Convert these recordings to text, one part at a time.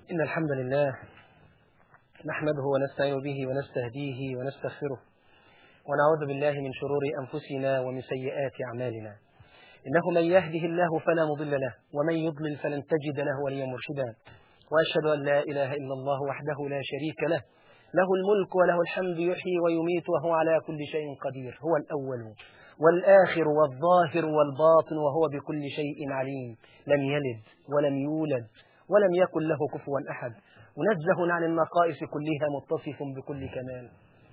إن الحمد لله نحمده ونستعين به ونستهديه ونستغفره ونعوذ بالله من شرور أنفسنا ومن سيئات أعمالنا إنه من يهده الله فلا مضل له ومن يضلل فلن تجد له وليا مرشدا وأشهد أن لا إله إلا الله وحده لا شريك له له الملك وله الحمد يحيي ويميت وهو على كل شيء قدير هو الأول والآخر والظاهر والباطن وهو بكل شيء عليم لم يلد ولم يولد ولم يكن له كفوا أحد منزه عن النقائص كلها متصف بكل كمال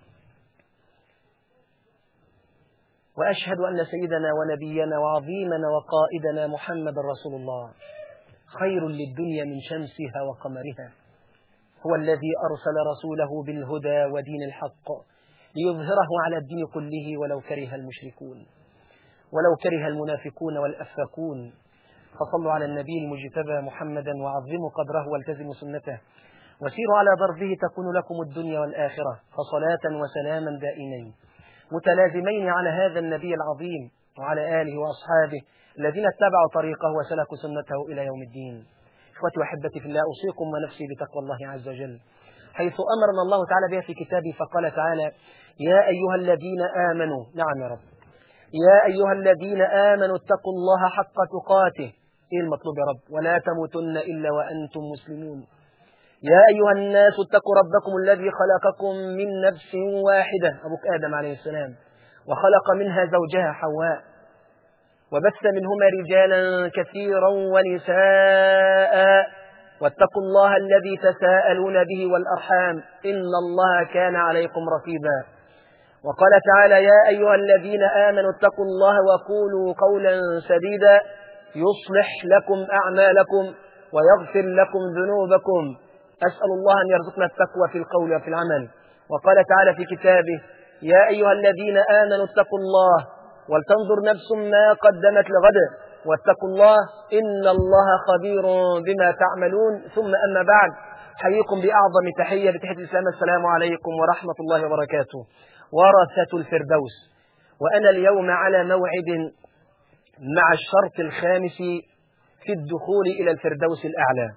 وأشهد أن سيدنا ونبينا وعظيمنا وقائدنا محمد رسول الله خير للدنيا من شمسها وقمرها هو الذي أرسل رسوله بالهدى ودين الحق ليظهره على الدين كله ولو كره المشركون ولو كره المنافقون والأفاكون فصلوا على النبي المجتبى محمدا وعظموا قدره والتزموا سنته وسيروا على ضربه تكون لكم الدنيا والآخرة فصلاة وسلاما دائمين متلازمين على هذا النبي العظيم وعلى آله وأصحابه الذين اتبعوا طريقه وسلكوا سنته إلى يوم الدين إخوتي وأحبتي في الله أوصيكم ونفسي بتقوى الله عز وجل حيث أمرنا الله تعالى بها في كتابه فقال تعالى يا أيها الذين آمنوا نعم يا رب يا أيها الذين آمنوا اتقوا الله حق تقاته إيه المطلوب يا رب ولا تموتن إلا وأنتم مسلمون يا أيها الناس اتقوا ربكم الذي خلقكم من نفس واحدة أبوك آدم عليه السلام وخلق منها زوجها حواء وبث منهما رجالا كثيرا ونساء واتقوا الله الذي تساءلون به والأرحام إن الله كان عليكم رقيبا وقال تعالى يا أيها الذين آمنوا اتقوا الله وقولوا قولا سديدا يصلح لكم أعمالكم ويغفر لكم ذنوبكم أسأل الله أن يرزقنا التقوى في القول وفي العمل وقال تعالى في كتابه يا أيها الذين آمنوا اتقوا الله ولتنظر نفس ما قدمت لغد واتقوا الله إن الله خبير بما تعملون ثم أما بعد حييكم بأعظم تحية بتحية الإسلام السلام عليكم ورحمة الله وبركاته ورثة الفردوس وأنا اليوم على موعد مع الشرط الخامس في الدخول إلى الفردوس الأعلى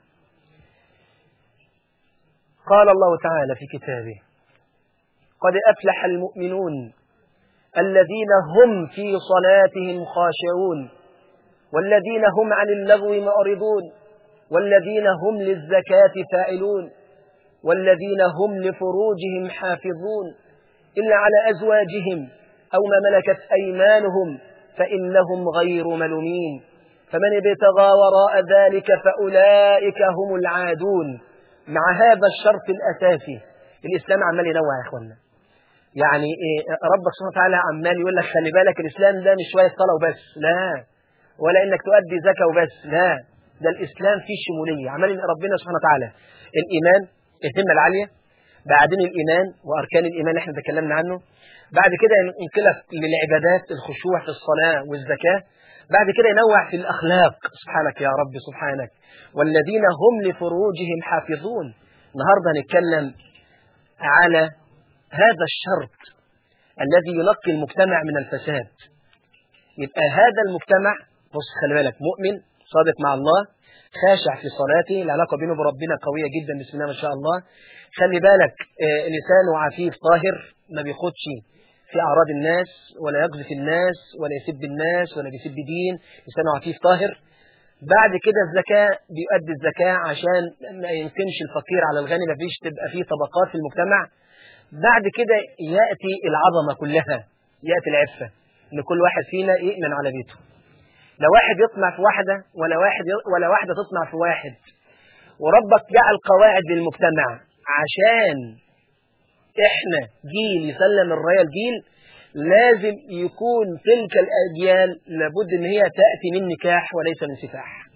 قال الله تعالى في كتابه قد أفلح المؤمنون الذين هم في صلاتهم خاشعون والذين هم عن اللغو معرضون والذين هم للزكاة فاعلون والذين هم لفروجهم حافظون إلا على أزواجهم أو ما ملكت أيمانهم فإنهم غير ملومين فمن ابتغى وراء ذلك فأولئك هم العادون مع هذا الشرط الأساسي الإسلام عمال ينوع يا إخوانا يعني إيه ربك سبحانه وتعالى عمال يقول لك خلي بالك الإسلام ده مش شوية صلاة وبس لا ولا إنك تؤدي زكاة وبس لا ده الإسلام فيه شمولية عمال ربنا سبحانه وتعالى الإيمان الهمة العالية بعدين الإيمان وأركان الإيمان احنا تكلمنا عنه بعد كده ينقلك للعبادات الخشوع في الصلاة والزكاة بعد كده ينوع في الأخلاق سبحانك يا رب سبحانك والذين هم لفروجهم حافظون النهاردة هنتكلم على هذا الشرط الذي ينقي المجتمع من الفساد يبقى هذا المجتمع بص خلي بالك مؤمن صادق مع الله خاشع في صلاته العلاقة بينه وبربنا قوية جدا بسم الله ما شاء الله خلي بالك آه لسانه عفيف طاهر ما بيخدش في أعراض الناس ولا يقذف الناس ولا يسب الناس ولا بيسب دين لسانه عفيف طاهر بعد كده الزكاة بيؤدي الزكاة عشان ما يمكنش الفقير على الغني ما فيش تبقى فيه طبقات في المجتمع بعد كده يأتي العظمة كلها يأتي العفة إن كل واحد فينا يؤمن على بيته لا واحد يطمع في واحدة ولا واحد ولا واحدة تطمع في واحد وربك جعل قواعد للمجتمع عشان احنا جيل يسلم الرايه لجيل لازم يكون تلك الاجيال لابد ان هي تاتي من نكاح وليس من سفاح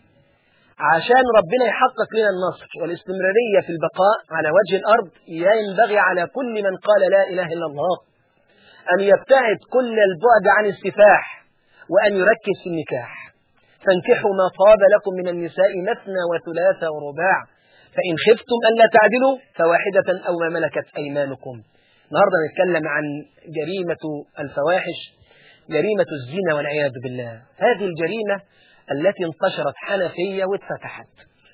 عشان ربنا يحقق لنا النصر والاستمراريه في البقاء على وجه الارض ينبغي على كل من قال لا اله الا الله ان يبتعد كل البعد عن السفاح وان يركز في النكاح فانكحوا ما طاب لكم من النساء مثنى وثلاث ورباع فإن خفتم ألا تعدلوا فواحدة أو ما ملكت أيمانكم النهاردة نتكلم عن جريمة الفواحش جريمة الزنا والعياذ بالله هذه الجريمة التي انتشرت حنفية واتفتحت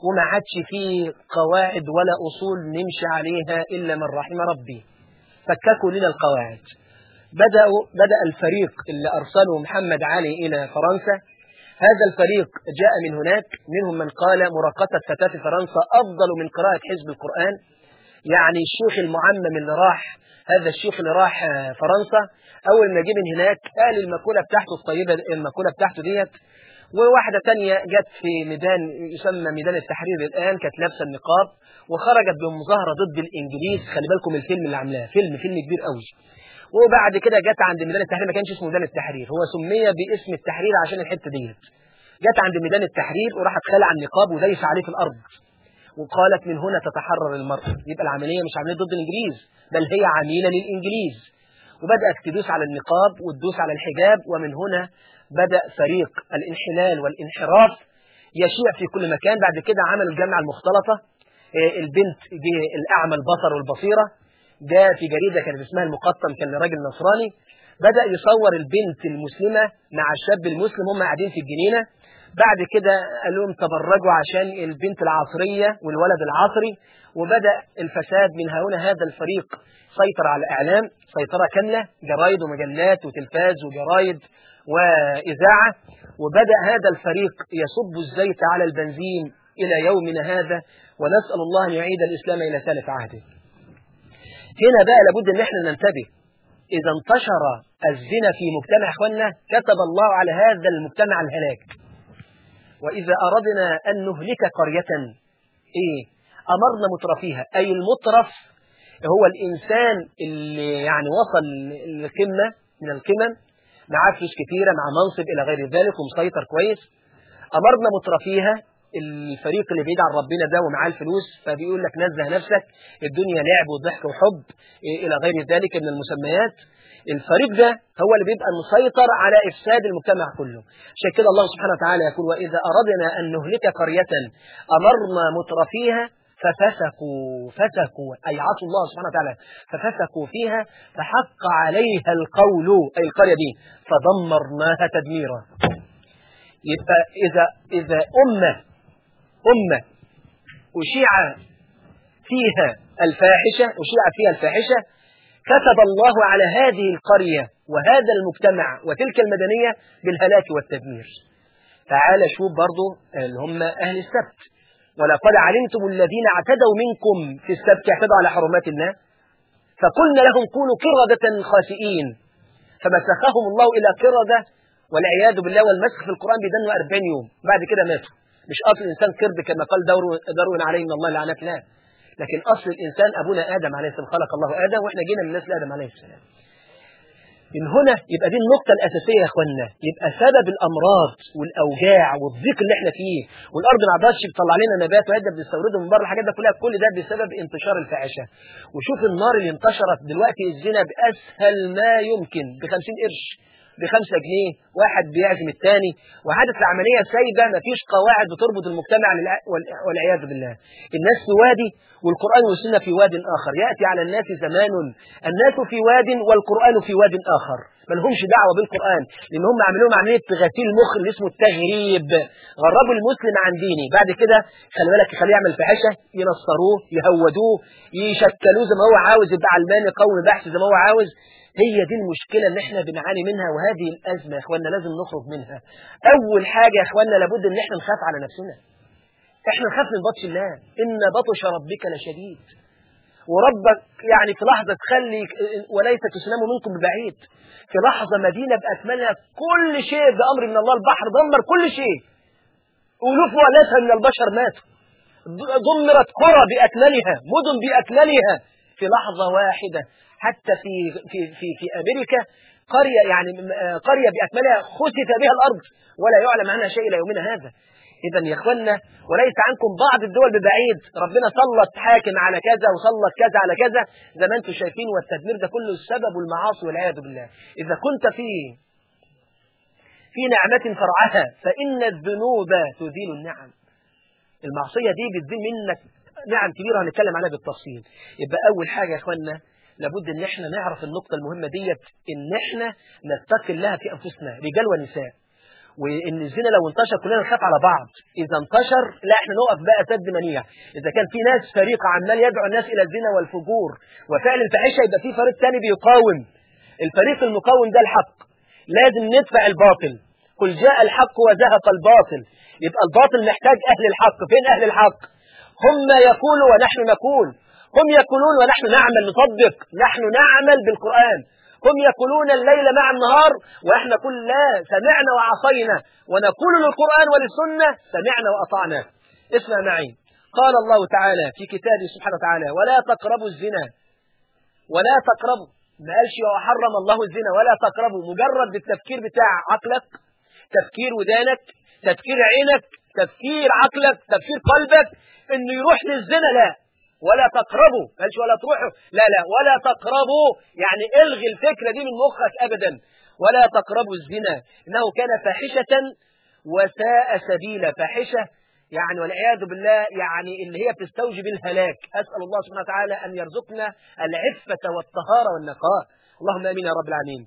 وما عادش فيه قواعد ولا أصول نمشي عليها إلا من رحم ربي فككوا لنا القواعد بدأوا بدأ الفريق اللي أرسله محمد علي إلى فرنسا هذا الفريق جاء من هناك منهم من قال مراقصة فتاة فرنسا أفضل من قراءة حزب القرآن يعني الشيخ المعمم اللي راح هذا الشيخ اللي راح فرنسا أول ما جه من هناك قال المقولة بتاعته الطيبة المقولة بتاعته ديت وواحدة تانية جت في ميدان يسمى ميدان التحرير الآن كانت لابسة النقاب وخرجت بمظاهرة ضد الإنجليز خلي بالكم الفيلم اللي عاملاه فيلم فيلم كبير قوي وبعد كده جت عند ميدان التحرير ما كانش اسمه ميدان التحرير هو سمي باسم التحرير عشان الحتة ديت جت عند ميدان التحرير وراحت خلع النقاب ودايس عليه في الأرض وقالت من هنا تتحرر المرأة يبقى العملية مش عملية ضد الإنجليز بل هي عميلة للإنجليز وبدأت تدوس على النقاب وتدوس على الحجاب ومن هنا بدأ فريق الانحلال والانحراف يشيع في كل مكان بعد كده عمل الجامعة المختلطة البنت الأعمى البصر والبصيرة جاء في جريدة كانت اسمها المقطم كان راجل نصراني بدأ يصور البنت المسلمة مع الشاب المسلم هم قاعدين في الجنينة بعد كده قال لهم تبرجوا عشان البنت العصرية والولد العصري وبدأ الفساد من هنا هذا الفريق سيطر على الإعلام سيطرة كاملة جرايد ومجلات وتلفاز وجرايد وإذاعة وبدأ هذا الفريق يصب الزيت على البنزين إلى يومنا هذا ونسأل الله أن يعيد الإسلام إلى ثالث عهده هنا بقى لابد أن احنا ننتبه إذا انتشر الزنا في مجتمع إخواننا كتب الله على هذا المجتمع الهلاك وإذا أردنا أن نهلك قرية إيه أمرنا مترفيها أي المترف هو الإنسان اللي يعني وصل القمة من القمم معاه فلوس كتيرة مع منصب إلى غير ذلك ومسيطر كويس أمرنا مترفيها الفريق اللي بعيد عن ربنا ده ومعاه الفلوس فبيقول لك نزه نفسك الدنيا لعب وضحك وحب إلى غير ذلك من المسميات الفريق ده هو اللي بيبقى مسيطر على إفساد المجتمع كله عشان كده الله سبحانه وتعالى يقول وإذا أردنا أن نهلك قرية أمرنا مترفيها ففسقوا فسقوا أي عصوا الله سبحانه وتعالى ففسقوا فيها فحق عليها القول أي القرية دي فدمرناها تدميرا يبقى إذا إذا أمة أمة أشيع فيها الفاحشة أشيع فيها الفاحشة كتب الله على هذه القرية وهذا المجتمع وتلك المدنية بالهلاك والتدمير تعال شوف برضو اللي هم أهل السبت ولقد علمتم الذين اعتدوا منكم في السبت اعتدوا على حرمات الله فقلنا لهم كونوا قردة خاسئين فمسخهم الله إلى قردة والعياذ بالله والمسخ في القرآن بيدنوا 40 يوم بعد كده ماتوا مش أصل الإنسان قرد كما قال داروين عليه من الله لعنات لا لكن أصل الإنسان أبونا آدم عليه السلام خلق الله آدم وإحنا جينا من نسل آدم عليه السلام من هنا يبقى دي النقطة الأساسية يا إخوانا يبقى سبب الأمراض والأوجاع والضيق اللي إحنا فيه والأرض ما عادش بتطلع لنا نبات وعدة بنستورده من بره الحاجات ده كلها كل ده بسبب انتشار الفاحشة وشوف النار اللي انتشرت دلوقتي الزنا بأسهل ما يمكن ب 50 قرش بخمسة جنيه واحد بيعزم الثاني وعادت العملية سايبة مفيش قواعد بتربط المجتمع والعياذ بالله الناس في وادي والقرآن والسنة في واد آخر يأتي على الناس زمان الناس في واد والقرآن في واد آخر ما لهمش دعوة بالقرآن لأن هم عملوهم عملية غسيل مخ اللي اسمه التغريب غربوا المسلم عن دينه بعد كده خلي بالك يخليه يعمل فحشة ينصروه يهودوه يشكلوه زي ما هو عاوز يبقى علماني قوي بحث زي ما هو عاوز هي دي المشكلة اللي احنا بنعاني منها وهذه الأزمة يا اخوانا لازم نخرج منها أول حاجة يا اخوانا لابد ان احنا نخاف على نفسنا احنا نخاف من بطش الله إن بطش ربك لشديد وربك يعني في لحظة تخلي وليس تسلم منكم ببعيد في لحظة مدينة بأكملها كل شيء بأمر من الله البحر دمر كل شيء ألوف وألافها من البشر ماتوا دمرت قرى بأكملها مدن بأكملها في لحظة واحدة حتى في في في في امريكا قريه يعني قريه باكملها خسف بها الارض ولا يعلم عنها شيء الى يومنا هذا. اذا يا اخوانا وليس عنكم بعض الدول ببعيد ربنا سلط حاكم على كذا وسلط كذا على كذا زي ما انتم شايفين والتدمير ده كله السبب والمعاصي والعياذ بالله. اذا كنت في في نعمة فرعها فإن الذنوب تزيل النعم. المعصية دي بتزيل منك نعم كبيرة هنتكلم عنها بالتفصيل. يبقى أول حاجة يا اخوانا لابد ان احنا نعرف النقطة المهمة ديت ان احنا نتقي الله في انفسنا رجال ونساء وان الزنا لو انتشر كلنا نخاف على بعض اذا انتشر لا احنا نقف بقى سد منيع اذا كان في ناس فريق عمال يدعو الناس الى الزنا والفجور وفعل الفاحشه يبقى في فريق ثاني بيقاوم الفريق المقاوم ده الحق لازم ندفع الباطل قل جاء الحق وزهق الباطل يبقى الباطل محتاج اهل الحق فين اهل الحق هم يقولوا ونحن نقول هم يقولون ونحن نعمل نطبق نحن نعمل بالقرآن هم يقولون الليل مع النهار وإحنا كل لا سمعنا وعصينا ونقول للقرآن وللسنة سمعنا وأطعنا اسمع معي قال الله تعالى في كتابه سبحانه وتعالى ولا تقربوا الزنا ولا تقربوا ما قالش وحرم الله الزنا ولا تقربوا مجرد بالتفكير بتاع عقلك تفكير ودانك تفكير عينك تفكير عقلك تفكير قلبك انه يروح للزنا لا ولا تقربوا قالش ولا تروحوا لا لا ولا تقربوا يعني الغي الفكرة دي من مخك أبدا ولا تقربوا الزنا إنه كان فاحشة وساء سبيلا فاحشة يعني والعياذ بالله يعني اللي هي بتستوجب الهلاك أسأل الله سبحانه وتعالى أن يرزقنا العفة والطهارة والنقاء اللهم آمين يا رب العالمين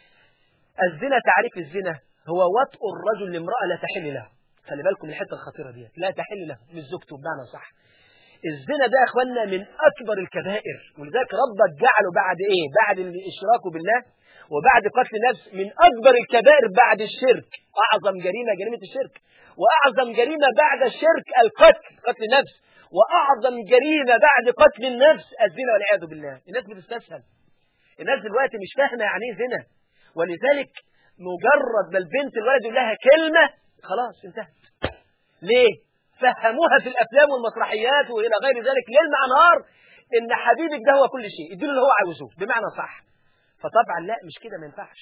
الزنا تعريف الزنا هو وطء الرجل لامرأة لا تحل له خلي بالكم الحتة الخطيرة دي لا تحل له مش زوجته بمعنى صح الزنا ده يا اخوانا من اكبر الكبائر ولذلك ربك جعله بعد ايه بعد الاشراك بالله وبعد قتل النفس من اكبر الكبائر بعد الشرك اعظم جريمه جريمه الشرك واعظم جريمه بعد الشرك القتل قتل النفس واعظم جريمه بعد قتل النفس الزنا والعياذ بالله الناس بتستسهل الناس دلوقتي مش فاهمه يعني ايه زنا ولذلك مجرد ما البنت الولد يقول لها كلمه خلاص انتهت ليه فهموها في الافلام والمسرحيات والى غير ذلك ليل مع نهار ان حبيبك ده هو كل شيء اديله اللي هو عاوزه بمعنى صح فطبعا لا مش كده ما ينفعش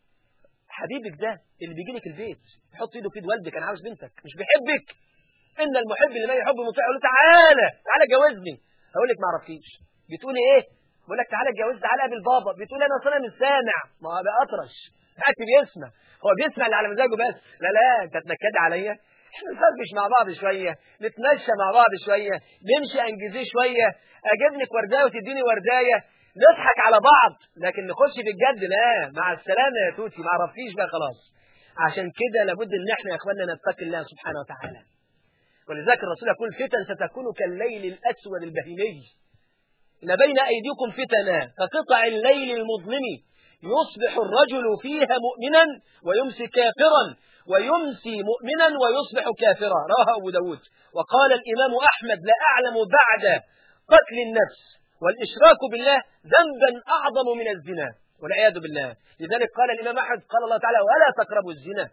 حبيبك ده اللي بيجي لك البيت يحط ايده في ايد والدك انا عاوز بنتك مش بيحبك ان المحب اللي ما يحب مطيع يقول له تعالى تعالى جوزني اقول لك ما اعرفكيش بتقولي ايه بقول لك تعالى اتجوزت تعالى قابل بابا بتقول انا اصلا مش سامع ما هو بقى اطرش بقى بيسمع هو بيسمع اللي على مزاجه بس لا لا انت تنكد عليا احنا نفرفش مع بعض شوية نتمشى مع بعض شوية نمشي انجزيه شوية اجيب لك ورداية وتديني ورداية نضحك على بعض لكن نخش في الجد لا مع السلامة يا توتي ما عرفتيش بقى خلاص عشان كده لابد ان احنا يا اخواننا نتقي الله سبحانه وتعالى ولذلك الرسول يقول فتن ستكون كالليل الاسود البهيمي إن بين أيديكم فتنا كقطع الليل المظلم يصبح الرجل فيها مؤمنا ويمسي كافرا ويمسي مؤمنا ويصبح كافرا رواه أبو داود وقال الإمام أحمد لا أعلم بعد قتل النفس والإشراك بالله ذنبا أعظم من الزنا والعياذ بالله لذلك قال الإمام أحمد قال الله تعالى ولا تقربوا الزنا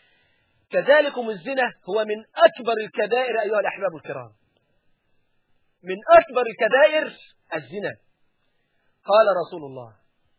كذلكم الزنا هو من أكبر الكبائر أيها الأحباب الكرام من أكبر الكبائر الزنا قال رسول الله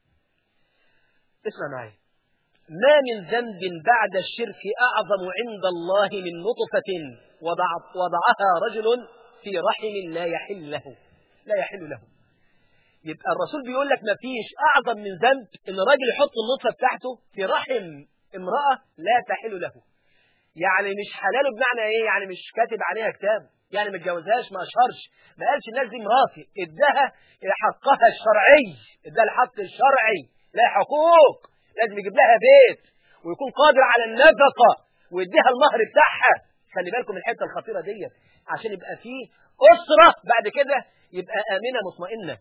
اسمع معي ما من ذنب بعد الشرك أعظم عند الله من نطفة وضعها رجل في رحم لا يحل له لا يحل له يبقى الرسول بيقول لك ما فيش أعظم من ذنب إن راجل يحط النطفة بتاعته في رحم امرأة لا تحل له يعني مش حلاله بمعنى ايه يعني مش كاتب عليها كتاب يعني ما اتجوزهاش ما اشهرش ما قالش الناس دي مراتي اداها حقها الشرعي اداها الحق الشرعي لها حقوق لازم يجيب لها بيت ويكون قادر على النفقه ويديها المهر بتاعها خلي بالكم الحته الخطيره دي عشان يبقى في اسره بعد كده يبقى امنه مطمئنه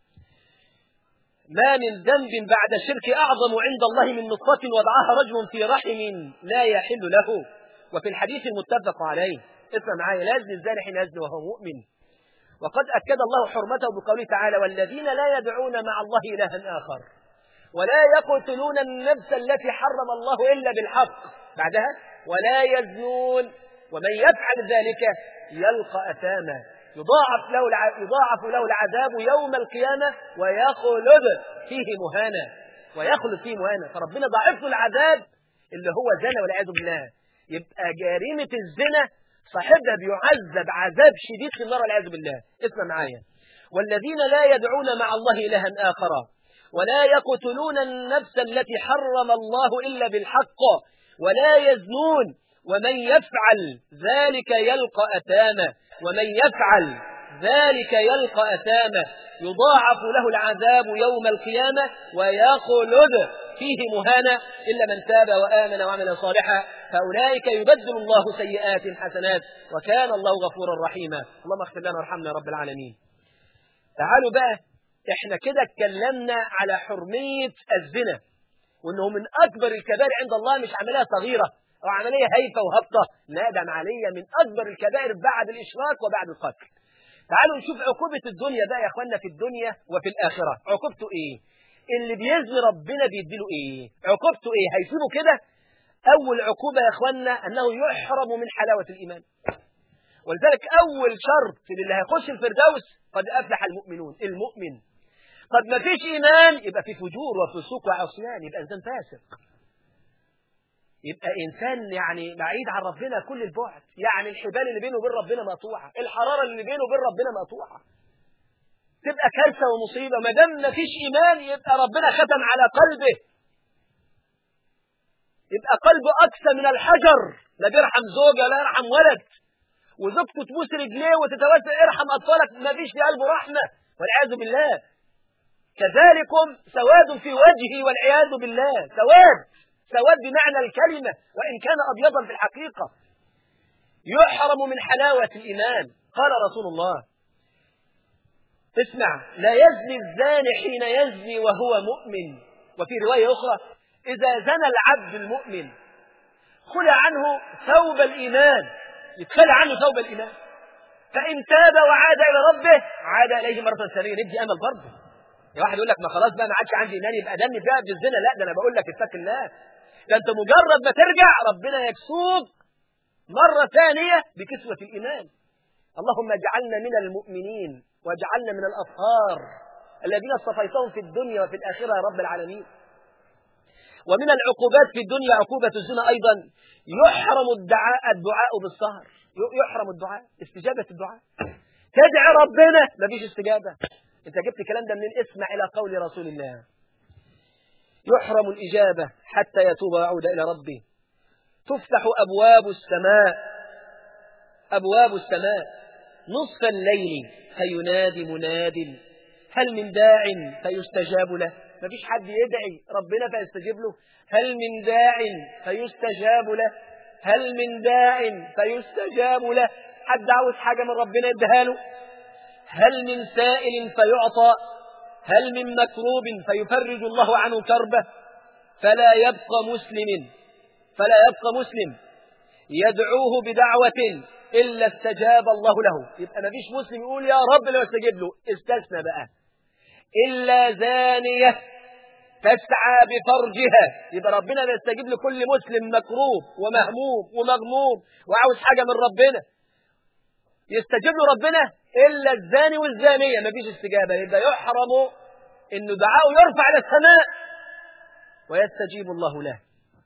ما من ذنب بعد الشرك أعظم عند الله من نطفة وضعها رجل في رحم لا يحل له وفي الحديث المتفق عليه اسمع معايا لا يزني الزاني حين يزني وهو مؤمن وقد أكد الله حرمته بقوله تعالى والذين لا يدعون مع الله إلها آخر ولا يقتلون النفس التي حرم الله إلا بالحق بعدها ولا يزنون ومن يفعل ذلك يلقى أثاما يضاعف له يضاعف له العذاب يوم القيامة ويخلد فيه مهانا ويخلد فيه مهانا فربنا ضاعف له العذاب اللي هو زنا والعياذ بالله يبقى جريمة الزنا صاحبها بيعذب عذاب شديد في النار والعياذ بالله اسمع معايا والذين لا يدعون مع الله إلها آخر ولا يقتلون النفس التي حرم الله إلا بالحق ولا يزنون ومن يفعل ذلك يلقى أثاما ومن يفعل ذلك يلقى أثاما يضاعف له العذاب يوم القيامة ويخلد فيه مهانا إلا من تاب وآمن وعمل صالحا فأولئك يبدل الله سيئات حسنات وكان الله غفورا رحيما اللهم اغفر لنا وارحمنا يا رب العالمين تعالوا بقى احنا كده اتكلمنا على حرمية الزنا وانه من اكبر الكبائر عند الله مش عملية صغيرة او عملية هايفة وهبطة لا ده عملية من اكبر الكبائر بعد الاشراك وبعد القتل تعالوا نشوف عقوبة الدنيا بقى يا اخوانا في الدنيا وفي الاخرة عقوبته ايه اللي بيزني ربنا بيديله ايه عقوبته ايه هيسيبه كده اول عقوبة يا اخوانا انه يحرم من حلاوة الايمان ولذلك اول شرط للي هيخش الفردوس قد افلح المؤمنون المؤمن قد ما فيش ايمان يبقى في فجور وفسوق وعصيان يبقى انسان فاسق يبقى انسان يعني بعيد عن ربنا كل البعد يعني الحبال اللي بينه وبين ربنا مقطوعه الحراره اللي بينه وبين ربنا مقطوعه تبقى كارثه ومصيبه ما دام ما فيش ايمان يبقى ربنا ختم على قلبه يبقى قلبه اكثر من الحجر لا بيرحم زوجه لا يرحم ولد وزوجته تبوس رجليه وتتوسل ارحم اطفالك ما فيش في قلبه رحمه والعياذ بالله كذلكم سواد في وجهه والعياذ بالله سواد سواد بمعنى الكلمة وإن كان أبيضا في الحقيقة يحرم من حلاوة الإيمان قال رسول الله اسمع لا يزني الزاني حين يزني وهو مؤمن وفي رواية أخرى إذا زنى العبد المؤمن خلع عنه ثوب الإيمان يتخلع عنه ثوب الإيمان فإن تاب وعاد إلى ربه عاد إليه مرة ثانية ندي أمل برضه يا واحد يقول لك ما خلاص بقى ما عادش عندي إيمان يبقى دمي فيها بالزنا لا ده أنا بقول لك اتق الله ده أنت مجرد ما ترجع ربنا يكسوك مرة ثانية بكسوة الإيمان اللهم اجعلنا من المؤمنين واجعلنا من الأطهار الذين اصطفيتهم في الدنيا وفي الآخرة يا رب العالمين ومن العقوبات في الدنيا عقوبة الزنا أيضا يحرم الدعاء الدعاء بالسهر يحرم الدعاء استجابة الدعاء تدعي ربنا مفيش استجابة انت جبت الكلام ده منين اسمع إلى قول رسول الله يحرم الإجابة حتى يتوب ويعود إلى ربه تفتح أبواب السماء أبواب السماء نصف الليل فينادي مناد هل من داع فيستجاب له ما فيش حد يدعي ربنا فيستجيب له هل من داع فيستجاب له هل من داع فيستجاب له حد عاوز حاجة من ربنا يديها له هل من سائل فيعطى هل من مكروب فيفرج الله عنه كربه فلا يبقى مسلم فلا يبقى مسلم يدعوه بدعوة إلا استجاب الله له يبقى ما فيش مسلم يقول يا رب لو استجيب له استثنى بقى إلا زانية تسعى بفرجها يبقى ربنا بيستجيب لكل مسلم مكروب ومهموم ومغموم وعاوز حاجة من ربنا يستجيب له ربنا إلا الزاني والزانية ما فيش استجابة يبقى يحرم إنه دعاءه يرفع إلى السماء ويستجيب الله له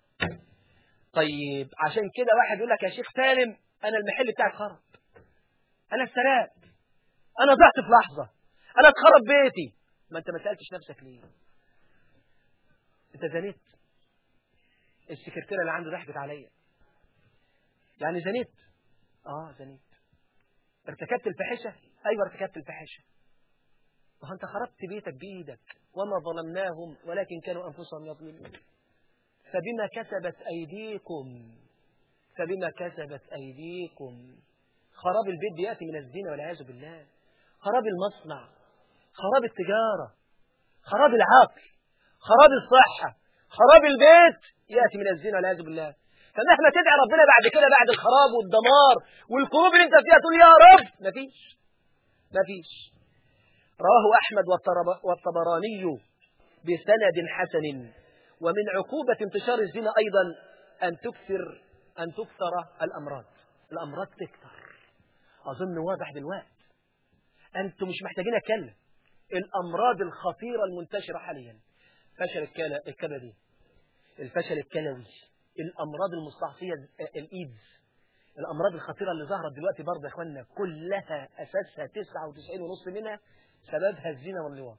طيب عشان كده واحد يقول لك يا شيخ سالم أنا المحل بتاعي خرب أنا اتسرقت أنا ضعت في لحظة أنا اتخرب بيتي ما أنت ما سألتش نفسك ليه أنت زنيت السكرتيرة اللي عنده ضحكت عليا يعني زنيت آه زنيت ارتكبت الفاحشة أيوة ارتكبت الفاحشة وأنت خربت بيتك بإيدك وما ظلمناهم ولكن كانوا أنفسهم يظلمون فبما كسبت أيديكم فبما كسبت أيديكم خراب البيت بيأتي من الزنا والعياذ بالله خراب المصنع خراب التجارة خراب العقل خراب الصحة خراب البيت يأتي من الزنا والعياذ بالله فمهما تدعي ربنا بعد كده بعد الخراب والدمار والكروب اللي انت فيها تقول يا رب مفيش مفيش رواه أحمد والطبراني بسند حسن ومن عقوبة انتشار الزنا أيضا أن تكثر أن تكثر الأمراض الأمراض تكثر أظن واضح دلوقتي أنتم مش محتاجين أتكلم الأمراض الخطيرة المنتشرة حاليا فشل الكبدي الفشل الكلوي الأمراض المستعصية الإيدز الأمراض الخطيرة اللي ظهرت دلوقتي برضه يا إخواننا كلها أساسها 99.5 منها سببها الزنا واللواط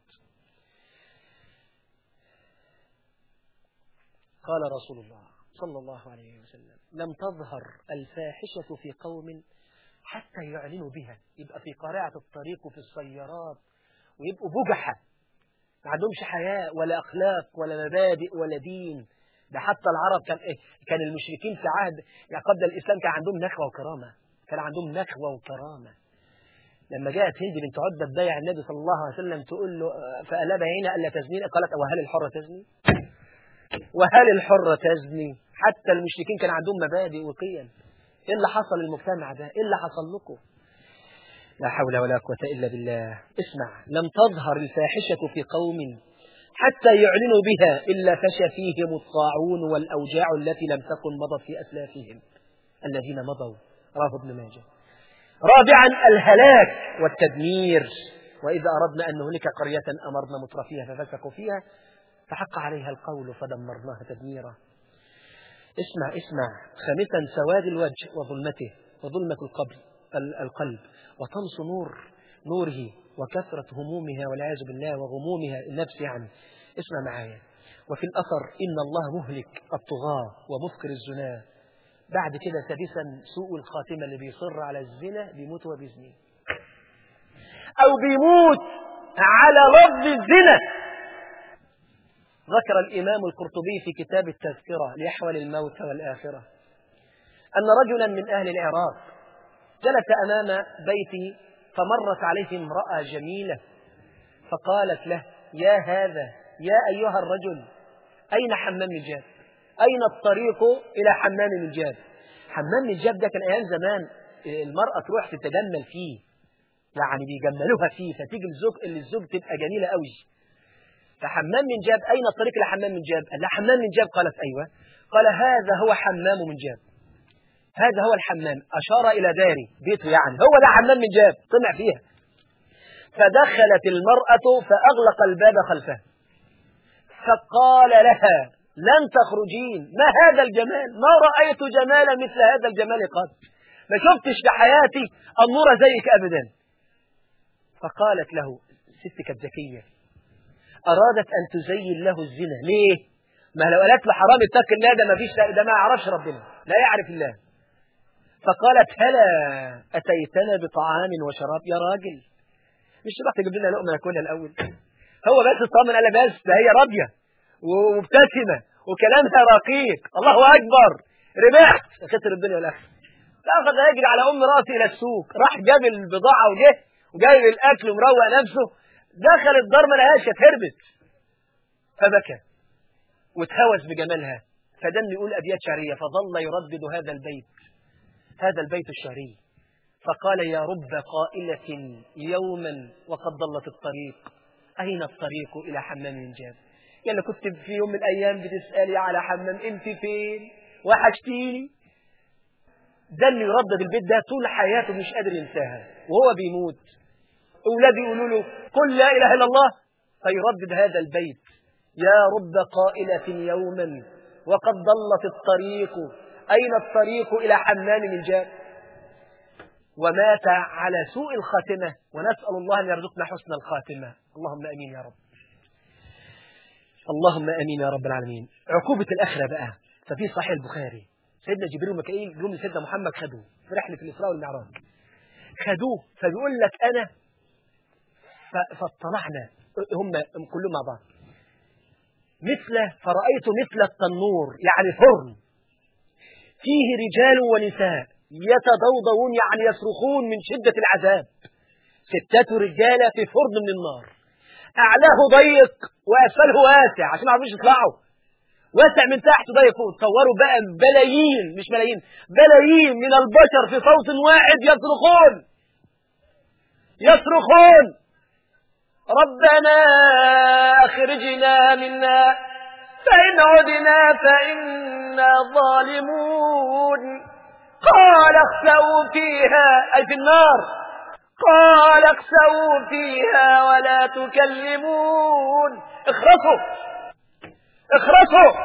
قال رسول الله صلى الله عليه وسلم لم تظهر الفاحشة في قوم حتى يعلنوا بها يبقى في قارعة الطريق وفي السيارات ويبقوا بجحة ما عندهمش حياء ولا أخلاق ولا مبادئ ولا دين ده حتى العرب كان إيه؟ كان المشركين في عهد يعني قبل الإسلام كان عندهم نخوة وكرامة كان عندهم نخوة وكرامة لما جاءت هند بنت عتبة تبايع النبي صلى الله عليه وسلم تقول له فألا بينا ألا تزنين قالت وهل الحرة تزني وهل الحرة تزني حتى المشركين كان عندهم مبادئ وقيم ايه اللي حصل للمجتمع ده ايه اللي حصل لكم لا حول ولا قوة إلا بالله اسمع لم تظهر الفاحشة في قوم حتى يعلنوا بها إلا فشى فيهم الطاعون والأوجاع التي لم تكن مضت في أسلافهم الذين مضوا رواه ابن ماجه رابعا الهلاك والتدمير وإذا أردنا أن نهلك قرية أمرنا مترفيها ففسقوا فيها فحق عليها القول فدمرناها تدميرا اسمع اسمع خامسا سواد الوجه وظلمته وظلمة القبر القلب وطمس نور نوره وكثرة همومها والعياذ بالله وغمومها النفس يعني اسمع معايا وفي الأثر إن الله مهلك الطغاة ومفكر الزنا بعد كده سادسا سوء الخاتمة اللي بيصر على الزنا بيموت وبيزني أو بيموت على لفظ الزنا ذكر الإمام القرطبي في كتاب التذكرة ليحول الموت والآخرة أن رجلا من أهل العراق جلس أمام بيته فمرت عليه امرأة جميلة فقالت له يا هذا يا أيها الرجل أين حمام الجاب أين الطريق إلى حمام الجاب حمام الجاب ده كان أيام زمان المرأة تروح تتجمل فيه يعني بيجملوها فيه فتيجي الزوج اللي الزوج تبقى جميلة قوي فحمام من جاب أين الطريق إلى حمام من جاب قال لها حمام من جاب قالت أيوة قال هذا هو حمام من جاب هذا هو الحمام أشار إلى داري بيته يعني هو ده حمام من جاب طمع فيها فدخلت المرأة فأغلق الباب خلفها فقال لها لن تخرجين ما هذا الجمال ما رأيت جمالا مثل هذا الجمال قط ما شفتش في حياتي أمورة زيك أبدا فقالت له ست كانت ذكية أرادت أن تزين له الزنا ليه؟ ما لو قالت له حرام اتق الله ده ما فيش ده ما يعرفش ربنا لا يعرف الله فقالت هلا أتيتنا بطعام وشراب يا راجل مش تروح تجيب لنا لقمة ناكلها الأول هو بس اطمن قال بس ده هي راضية ومبتسمة وكلامها رقيق الله أكبر ربحت خسر الدنيا والآخرة فأخذ يجري على أم راسي إلى السوق راح جاب البضاعة وجه وجايب الأكل ومروق نفسه دخل الدار ما لهاش هربت فبكى وتهوس بجمالها فدم يقول أبيات شعرية فظل يردد هذا البيت هذا البيت الشعري فقال يا رب قائلة يوما وقد ضلت الطريق أين الطريق إلى حمام الجاب يلا كنت في يوم من الأيام بتسألي على حمام أنت فين وحشتيني ده اللي يردد البيت ده طول حياته مش قادر ينساها وهو بيموت أولاده يقولوا له قل لا إله إلا الله فيردد هذا البيت يا رب قائلة يوما وقد ضلت الطريق أين الطريق إلى حمام الجاب ومات على سوء الخاتمة ونسأل الله أن يرزقنا حسن الخاتمة اللهم أمين يا رب اللهم أمين يا رب العالمين عقوبة الآخرة بقى ففي صحيح البخاري سيدنا جبريل وميكائيل جم لسيدنا محمد خدوه في رحلة الإسراء والمعراج خدوه فبيقول لك أنا فاطلعنا هم كلهم مع بعض مثل فرأيت مثل التنور يعني فرن فيه رجال ونساء يتضوضون يعني يصرخون من شدة العذاب ستات رجالة في فرن من النار أعلاه ضيق وأسفله واسع عشان ما عرفوش يطلعوا واسع من تحت ضيق فوق تصوروا بقى بلايين مش ملايين بلايين من البشر في صوت واحد يصرخون يصرخون ربنا أخرجنا منا فإن عدنا فإنا ظالمون قال اخسأوا فيها أي في النار قال اخسأوا فيها ولا تكلمون اخرسوا اخرسوا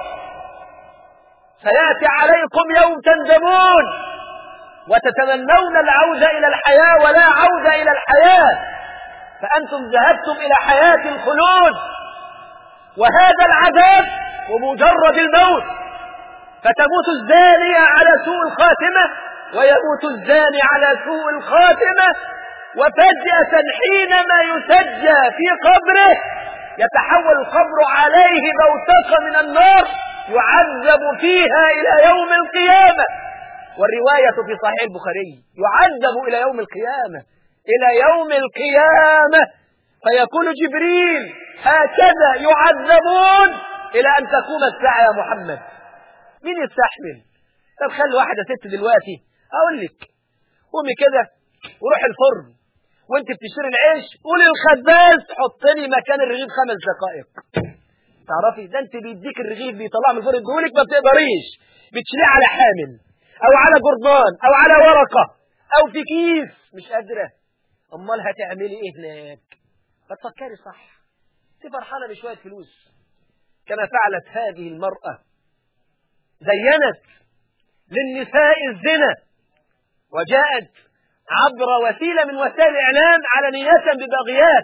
سيأتي عليكم يوم تندمون وتتمنون العودة إلى الحياة ولا عودة إلى الحياة فأنتم ذهبتم إلى حياة الخلود وهذا العذاب ومجرد الموت فتموت الزانية على سوء الخاتمة ويموت الزاني على سوء الخاتمة وفجأة حينما يسجى في قبره يتحول القبر عليه بوتقة من النار يعذب فيها إلى يوم القيامة والرواية في صحيح البخاري يعذب إلى يوم القيامة إلى يوم القيامة فيقول جبريل هكذا يعذبون إلى أن تقوم الساعة يا محمد مين يستحمل طب خلي واحدة ست دلوقتي أقول لك قومي كده وروح الفرن وانت بتشتري العيش قولي الخباز حط لي مكان الرغيف خمس دقائق تعرفي ده انت بيديك الرغيف بيطلع من الفرن يديهولك ما بتقدريش بتشيليه على حامل او على جربان او على ورقة او في كيس مش قادرة امال هتعملي ايه هناك فتفكري صح انت فرحانة بشوية فلوس كما فعلت هذه المرأة زينت للنساء الزنا وجاءت عبر وسيلة من وسائل الإعلام علنية ببغيات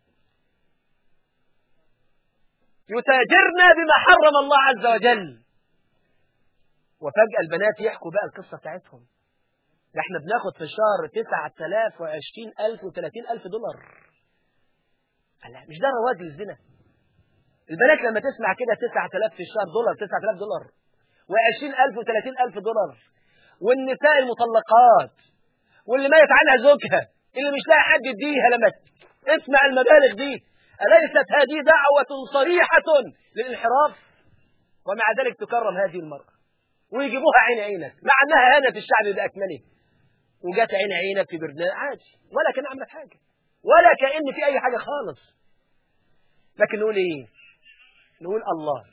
يتاجرن بما حرم الله عز وجل وفجأة البنات يحكوا بقى القصة بتاعتهم ده احنا بناخد في الشهر 9000 و20000 و30000 دولار لا مش ده رواج للزنا البنات لما تسمع كده 9000 في الشهر دولار 9000 دولار و20000 و30000 دولار والنساء المطلقات واللي ميت عنها زوجها اللي مش لاقي حد يديها لما اسمع المبالغ دي أليست هذه دعوة صريحة للانحراف ومع ذلك تكرم هذه المرأة ويجيبوها عين عينك مع أنها هانت الشعب بأكمله وجات عين عينك في برنامج عادي ولا كان عملت حاجة ولا كأن في أي حاجة خالص لكن نقول إيه نقول الله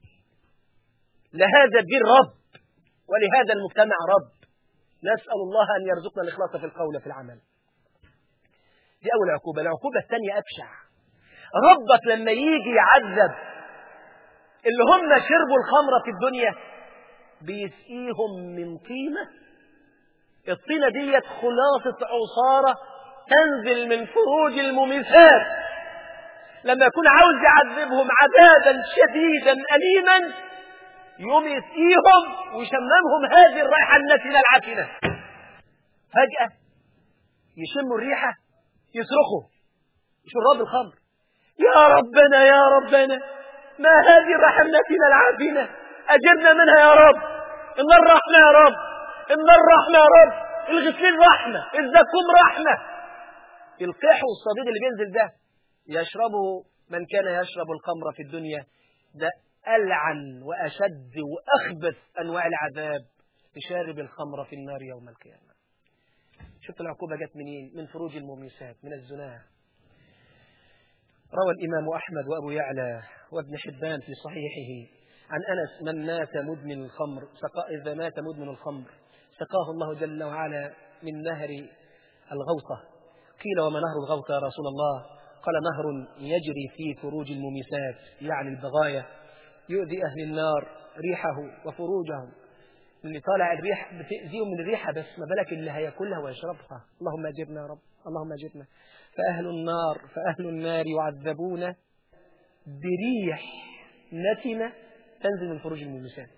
لهذا الدين رب ولهذا المجتمع رب نسأل الله أن يرزقنا الإخلاص في القول في العمل دي أول عقوبة العقوبة الثانية أبشع ربك لما يجي يعذب اللي هم شربوا الخمرة في الدنيا بيسقيهم من طينة الطينة ديت خلاصة عصارة تنزل من فروج المميسات لما يكون عاوز يعذبهم عذابا شديدا أليما يوم يسقيهم ويشممهم هذه الرائحة النتنة العفنة فجأة يشموا الريحة يصرخوا شراب الخمر يا ربنا يا ربنا ما هذه الريحة النتنة العفنة أجرنا منها يا رب النار رحمة يا رب النار رحمة يا رب الغسلين رحمة الزكوم رحمة القح والصديد اللي بينزل ده يشربه من كان يشرب الخمر في الدنيا ده ألعن وأشد وأخبث أنواع العذاب لشارب الخمر في النار يوم القيامة شفت العقوبة جت منين من فروج المميسات من الزنا روى الإمام أحمد وأبو يعلى وابن حبان في صحيحه عن أنس من مات مدمن الخمر سقى إذا مات مدمن الخمر سقاه الله جل وعلا من نهر الغوطة قيل وما نهر الغوطة يا رسول الله قال نهر يجري في فروج المميسات يعني البغايا يؤذي أهل النار ريحه وفروجهم اللي طالع الريح بتأذيهم من الريحة بس ما بالك اللي هياكلها ويشربها اللهم أجرنا يا رب اللهم أجرنا فأهل النار فأهل النار يعذبون بريح نتنة تنزل من فروج الممسات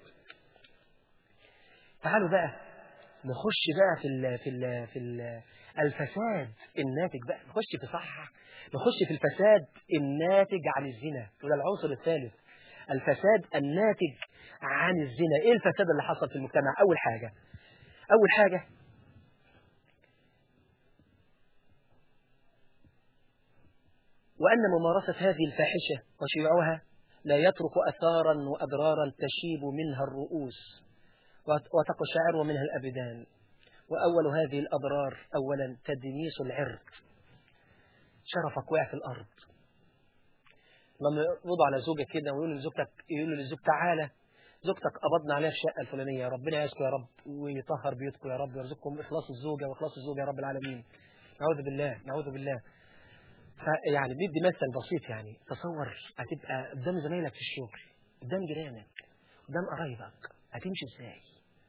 تعالوا بقى نخش بقى في ال في ال في ال الفساد الناتج بقى نخش في صحة نخش في الفساد الناتج عن الزنا وده العنصر الثالث الفساد الناتج عن الزنا ايه الفساد اللي حصل في المجتمع اول حاجة اول حاجة وأن ممارسة هذه الفاحشة وشيوعها لا يترك أثارا وأضرارا تشيب منها الرؤوس وتقشعر منها الأبدان وأول هذه الأضرار أولا تدنيس العرض شرفك وقع في الأرض لما يقبضوا على زوجك كده ويقولوا لزوجتك يقولوا للزوج تعالى زوجتك قبضنا عليها الشقة الفلانية ربنا يسكو يا رب ويطهر بيوتكم يا رب ويرزقكم إخلاص الزوجة وإخلاص الزوج يا رب العالمين نعوذ بالله نعوذ بالله يعني بدي مثل بسيط يعني تصور هتبقى قدام زمايلك في الشغل قدام جيرانك قدام قرايبك هتمشي ازاي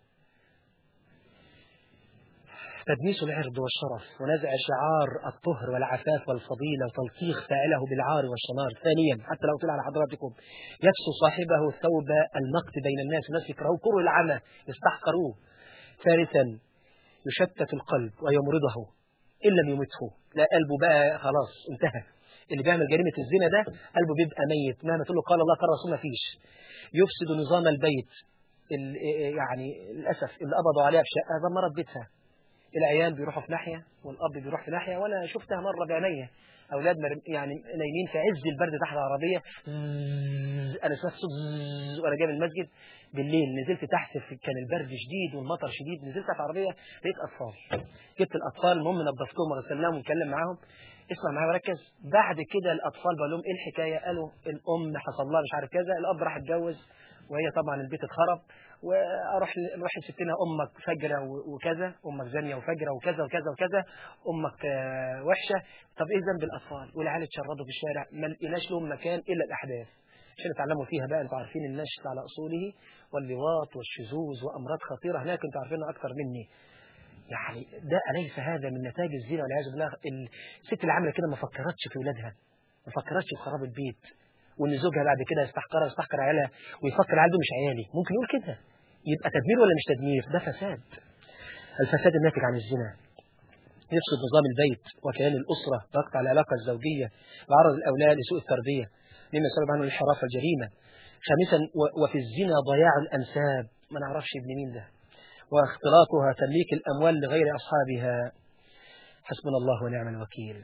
تدنيس العرض والشرف ونزع شعار الطهر والعفاف والفضيلة وتلطيخ فاعله بالعار والشنار ثانيا حتى لو طلع على حضراتكم يكسو صاحبه ثوب المقت بين الناس الناس يكرهوه كره العمى يستحقروه ثالثا يشتت القلب ويمرضه إن لم يمته لا قلبه بقى خلاص انتهى اللي بيعمل جريمة الزنا ده قلبه بيبقى ميت مهما تقول له قال الله قال الرسول ما فيش يفسد نظام البيت يعني للأسف اللي قبضوا عليها في شقة دمرت بيتها العيال بيروحوا في ناحية والأب بيروح في ناحية وأنا شفتها مرة بعينيا أولاد يعني نايمين في عز البرد تحت العربية أنا سمعت صوت وأنا جاي من المسجد بالليل نزلت تحت في كان البرد شديد والمطر شديد نزلت تحت العربية لقيت أطفال جبت الأطفال المهم نظفتهم وغسلناهم ونتكلم معاهم اسمع معايا وركز بعد كده الأطفال بقول لهم إيه الحكاية قالوا الأم حصل لها مش عارف كذا الأب راح اتجوز وهي طبعا البيت اتخرب واروح نروح ستنا امك فجره وكذا امك زانيه وفجره وكذا وكذا وكذا امك وحشه طب ايه ذنب الاطفال والعيال اتشردوا في الشارع ما لقيناش لهم مكان الا الاحداث عشان يتعلموا فيها بقى انتوا عارفين النشط على اصوله واللواط والشذوذ وامراض خطيره هناك انتوا عارفينها اكثر مني يعني ده أليس هذا من نتاج الزنا والعياذ بالله الست اللي عامله كده ما فكرتش في ولادها ما فكرتش في خراب البيت وان زوجها بعد كده يستحقرها ويستحقر عيالها ويفكر عيال مش عيالي ممكن يقول كده يبقى تدمير ولا مش تدمير ده فساد الفساد الناتج عن الزنا يفسد نظام البيت وكيان الأسرة ويقطع العلاقة الزوجية وعرض الأولاد لسوء التربية مما سبب عنه الانحراف والجريمة خامسا وفي الزنا ضياع الأنساب ما نعرفش ابن مين ده واختلاطها تمليك الأموال لغير أصحابها حسبنا الله ونعم الوكيل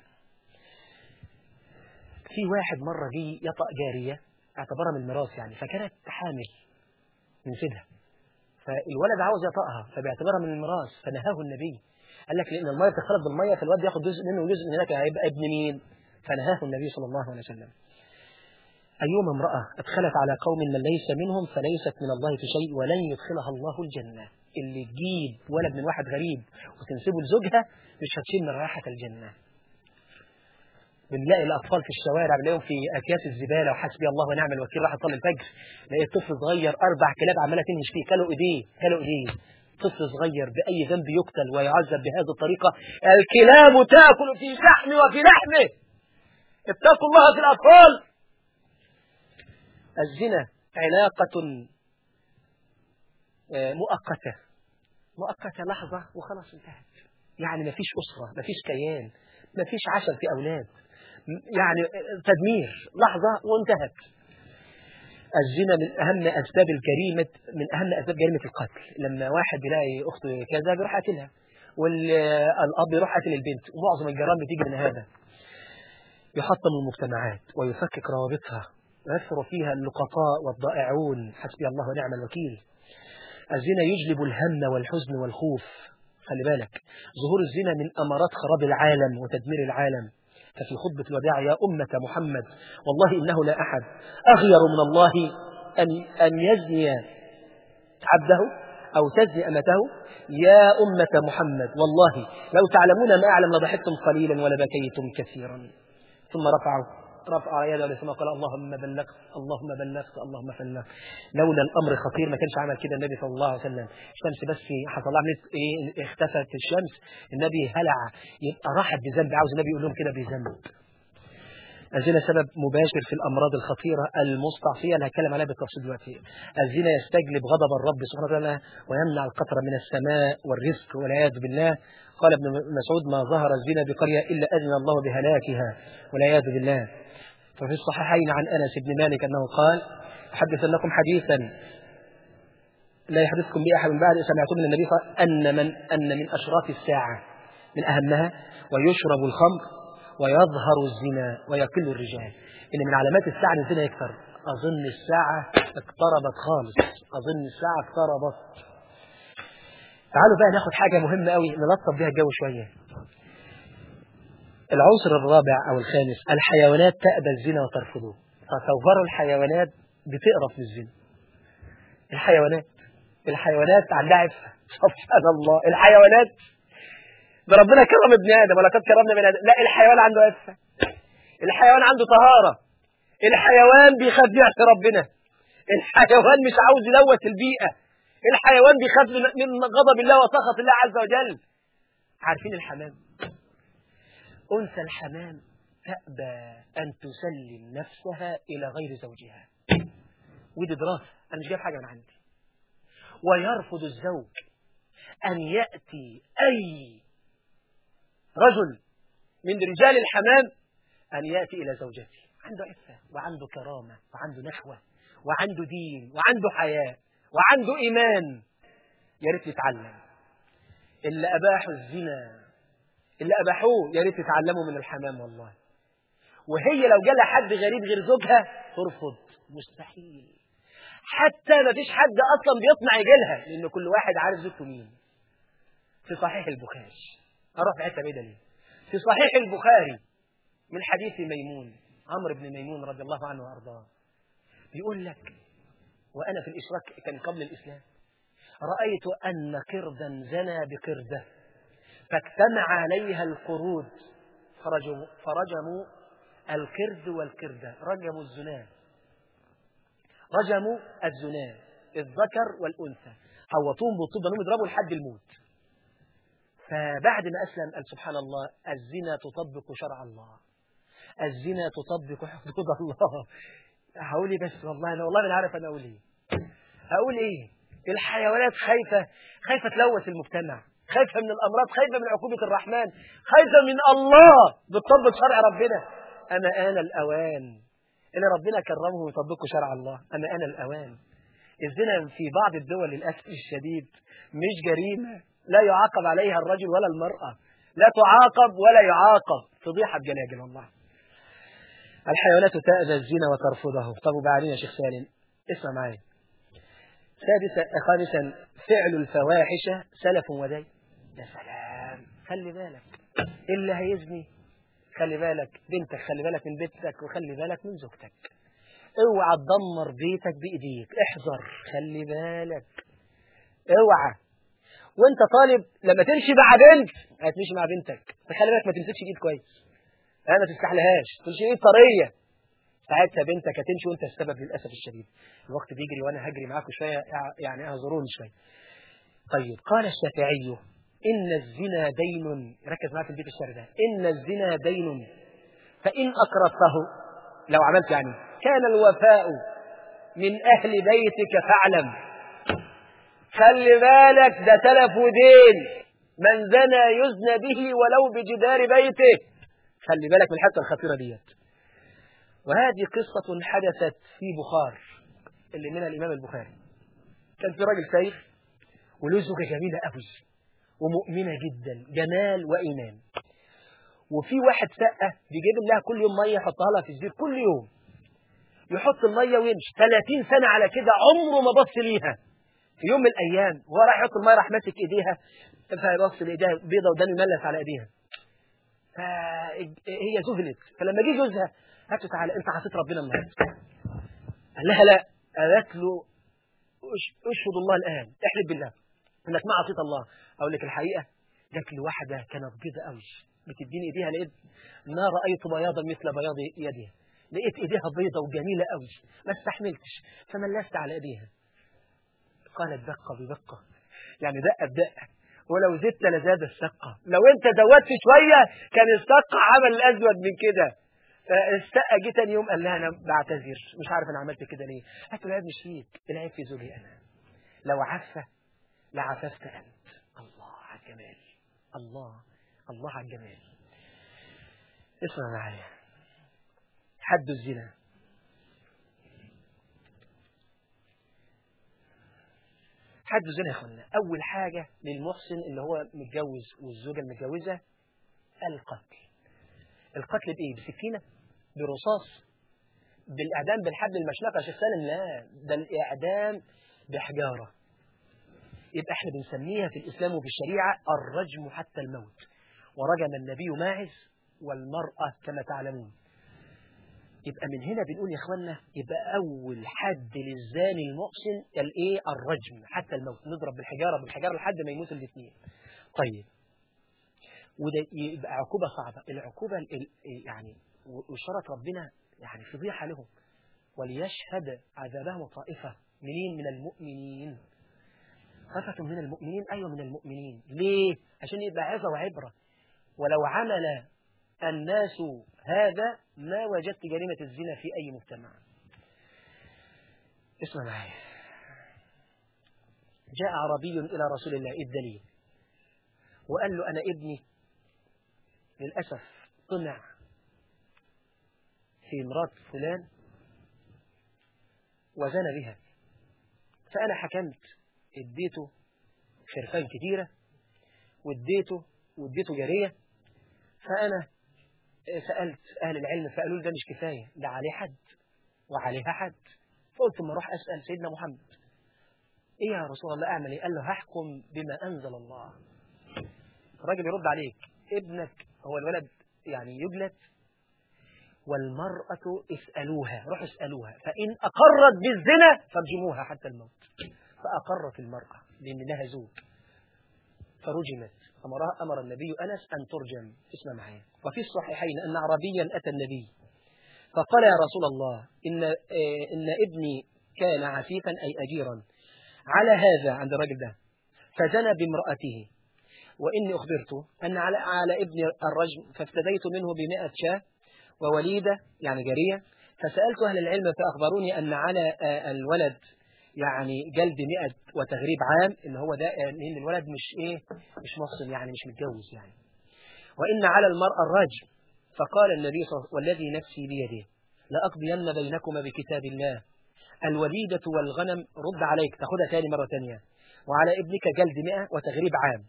في واحد مرة جه يطأ جارية اعتبرها من الميراث يعني فكانت حامل من سيدها فالولد عاوز يطأها فبيعتبرها من الميراث فنهاه النبي قال لك لأن المية بتختلط بالمية فالواد ياخد جزء منه وجزء من هناك هيبقى ابن مين فنهاه النبي صلى الله عليه وسلم أيما امرأة أدخلت على قوم من ليس منهم فليست من الله في شيء ولن يدخلها الله الجنة اللي تجيب ولد من واحد غريب وتنسبه لزوجها مش هتشم رائحة الجنة بنلاقي الأطفال في الشوارع بنلاقيهم في أكياس الزبالة وحسبي الله ونعم الوكيل راح تصلي الفجر لقيت طفل صغير أربع كلاب عمالة تنهش فيه كلوا إيديه كلوا إيديه طفل صغير بأي ذنب يقتل ويعذب بهذه الطريقة الكلاب تأكل في شحمه وفي لحمه اتقوا الله في الأطفال الزنا علاقة مؤقتة مؤقتة لحظة وخلاص انتهت يعني ما فيش أسرة ما فيش كيان ما فيش عشر في أولاد يعني تدمير لحظة وانتهت الزنا من أهم أسباب الجريمة من أهم أسباب جريمة القتل لما واحد يلاقي أخته كذا بيروح قاتلها والأب يروح قاتل البنت ومعظم الجرائم بتيجي من هذا يحطم المجتمعات ويفكك روابطها ويكثر فيها اللقطاء والضائعون حسبي الله ونعم الوكيل الزنا يجلب الهم والحزن والخوف خلي بالك ظهور الزنا من أمارات خراب العالم وتدمير العالم ففي خطبة الوداع يا أمة محمد والله إنه لا أحد أغير من الله أن, أن يزني عبده أو تزني أمته يا أمة محمد والله لو تعلمون ما أعلم لضحكتم قليلا ولبكيتم كثيرا ثم رفعوا رفع يده للسماء قال اللهم بلغت اللهم بلغت اللهم بلغت لولا الامر خطير ما كانش عمل كده النبي صلى الله عليه وسلم الشمس بس حصل لها ايه اختفت الشمس النبي هلع يبقى راحت بذنب عاوز النبي يقول لهم كده بذنب الزنا سبب مباشر في الامراض الخطيره المستعصيه اللي هتكلم عليها بالتفصيل دلوقتي الزنا يستجلب غضب الرب سبحانه وتعالى ويمنع القطر من السماء والرزق والعياذ بالله قال ابن مسعود ما ظهر الزنا بقريه الا اذن الله بهلاكها والعياذ بالله ففي الصحيحين عن أنس بن مالك أنه قال أحدث لكم حديثا لا يحدثكم به أحد بعد سمعتم من النبي صلى الله عليه وسلم أن من, أن من أشراط الساعة من أهمها ويشرب الخمر ويظهر الزنا ويقل الرجال إن من علامات الساعة أن الزنا يكثر أظن الساعة اقتربت خالص أظن الساعة اقتربت تعالوا بقى ناخد حاجة مهمة قوي نلطف بيها الجو شوية العنصر الرابع أو الخامس الحيوانات تأبى الزنا وترفضه فتصوروا الحيوانات بتقرف للزنا الحيوانات الحيوانات عندها عفة سبحان الله الحيوانات ده ربنا كرم ابن آدم ولقد كرمنا من آدم لا الحيوان عنده عفة الحيوان عنده طهارة الحيوان بيخاف يعصي ربنا الحيوان مش عاوز يلوث البيئة الحيوان بيخاف من غضب الله وسخط الله عز وجل عارفين الحمام أنثى الحمام تأبى أن تسلم نفسها إلى غير زوجها ودي دراسة أنا مش جايب حاجة من عندي ويرفض الزوج أن يأتي أي رجل من رجال الحمام أن يأتي إلى زوجته عنده عفة وعنده كرامة وعنده نخوة وعنده دين وعنده حياة وعنده إيمان يا ريت يتعلم اللي أباحوا الزنا اللي أباحوه يا ريت يتعلموا من الحمام والله وهي لو جالها حد غريب غير زوجها ترفض مستحيل حتى ما فيش حد أصلا بيطمع يجيلها لأن كل واحد عارف زوجته مين في صحيح البخاري أروح في حتة بعيدة ليه في صحيح البخاري من حديث ميمون عمرو بن ميمون رضي الله عنه وأرضاه بيقول لك وأنا في الإشراك كان قبل الإسلام رأيت أن قردا زنى بقردة فاجتمع عليها القرود فرجموا, فرجموا القرد والقردة رجموا الزنا رجموا الزنا الذكر والأنثى حوطوهم بالطوب انهم يضربوا لحد الموت فبعد ما أسلم قال سبحان الله الزنا تطبق شرع الله الزنا تطبق حدود الله هقول ايه بس والله انا والله ما عارف انا اقول ايه هقول ايه الحيوانات خايفه خايفه تلوث المجتمع خايفه من الامراض خايفه من عقوبه الرحمن خايفه من الله بتطبق شرع ربنا اما انا الاوان اللي ربنا كرمه ويطبقوا شرع الله اما انا الاوان الزنا في بعض الدول للاسف الشديد مش جريمه لا يعاقب عليها الرجل ولا المراه لا تعاقب ولا يعاقب فضيحه بجلاجل والله الحيوانات تأذى الزنا وترفضه طب وبعدين يا شيخ سالم اسمع معايا سادسا خامسا فعل الفواحش سلف ودين يا سلام خلي بالك اللي هيزني خلي بالك بنتك خلي بالك من بنتك وخلي بالك من زوجتك اوعى تدمر بيتك بايديك احذر خلي بالك اوعى وانت طالب لما تمشي مع بنت هتمشي مع بنتك فخلي بالك ما تمسكش الايد كويس انا ما تستحلهاش تمشي ايد طريه ساعتها بنتك هتمشي وانت السبب للاسف الشديد الوقت بيجري وانا هجري معاكم شويه يعني اعذروني شويه طيب قال الشافعي ان الزنا دين ركز معايا في البيت الشعر ده ان الزنا دين فان اقرضته لو عملت يعني كان الوفاء من اهل بيتك فاعلم خلي بالك ده تلف ودين من زنى يزنى به ولو بجدار بيته خلي بالك من الحته الخطيره ديت وهذه قصة حدثت في بخار اللي منها الإمام البخاري كان في راجل سيف وله زوجة جميلة قوي ومؤمنة جدا جمال وإيمان وفي واحد سقة بيجيب لها كل يوم مية يحطها لها في الزير كل يوم يحط المية ويمشي 30 سنة على كده عمره ما بص ليها في يوم من الأيام وهو راح يحط المية راح ماسك إيديها فبص لإيديها بيضة ودم يملس على إيديها فهي ذهلت فلما جه جوزها قالت له تعالى انت عصيت ربنا النهارده قال لها لا قالت له اشهد الله الان احلف بالله انك ما عصيت الله اقول لك الحقيقه جات لي واحده كانت بيضة قوي بتديني ايديها لقيت ما رايت بياضا مثل بياض يدها لقيت ايديها بيضة وجميله قوي ما استحملتش فملست على ايديها قالت دقه بدقه يعني دقه بدقه ولو زدت لزاد السقه لو انت زودت شويه كان السقه عمل ازود من كده فالسقه جه تاني يوم قال لها انا بعتذر مش عارف انا عملت كده ليه قالت له العيب مش فيك العيب في زوجي انا لو عفه لعففت انت الله على الجمال الله الله على الجمال اسمع معايا حد الزنا حد الزنا يا اخوانا اول حاجه للمحسن اللي هو متجوز والزوجه المتجوزه القتل القتل بايه بسكينه برصاص بالاعدام بالحبل المشنقه يا شيخ سالم لا ده الاعدام بحجاره يبقى احنا بنسميها في الاسلام وفي الشريعه الرجم حتى الموت ورجم النبي ماعز والمراه كما تعلمون يبقى من هنا بنقول يا اخوانا يبقى اول حد للزاني المحسن الايه الرجم حتى الموت نضرب بالحجاره بالحجاره لحد ما يموت الاثنين طيب وده يبقى عقوبه صعبه العقوبه يعني وشرط ربنا يعني فضيحه لهم وليشهد عذابهم طائفه منين من المؤمنين طائفه من المؤمنين ايوه من المؤمنين ليه عشان يبقى عظه وعبره ولو عمل الناس هذا ما وجدت جريمة الزنا في أي مجتمع اسمع معي جاء عربي إلى رسول الله الدليل وقال له أنا ابني للأسف طمع في مرات فلان وزنى بها فأنا حكمت اديته خرفان كتيرة واديته واديته جارية فأنا سألت أهل العلم فقالوا لي ده مش كفاية ده عليه حد وعليها حد فقلت ما اروح أسأل سيدنا محمد إيه يا رسول الله أعمل إيه قال له هحكم بما أنزل الله الراجل يرد عليك ابنك هو الولد يعني يجلد والمرأة اسألوها روحوا اسألوها فإن أقرت بالزنا فارجموها حتى الموت فأقرت المرأة لأن لها زوج فرجمت أمرها أمر النبي أنس أن ترجم اسمع معايا وفي الصحيحين أن عربيا أتى النبي فقال يا رسول الله إن, إن ابني كان عفيفا أي أجيرا على هذا عند الرجل ده فزنى بامرأته وإني أخبرت أن على, على ابن الرجم فافتديت منه بمئة شاه ووليدة يعني جارية فسألت أهل العلم فأخبروني أن على الولد يعني جلد مئة وتغريب عام إن هو ده إن الولد مش إيه مش محصن يعني مش متجوز يعني وإن على المرأة الرجم فقال النبي صلى الله عليه وسلم والذي نفسي بيده لأقضين بينكما بكتاب الله الوليدة والغنم رد عليك تاخدها تاني مرة تانية وعلى ابنك جلد مئة وتغريب عام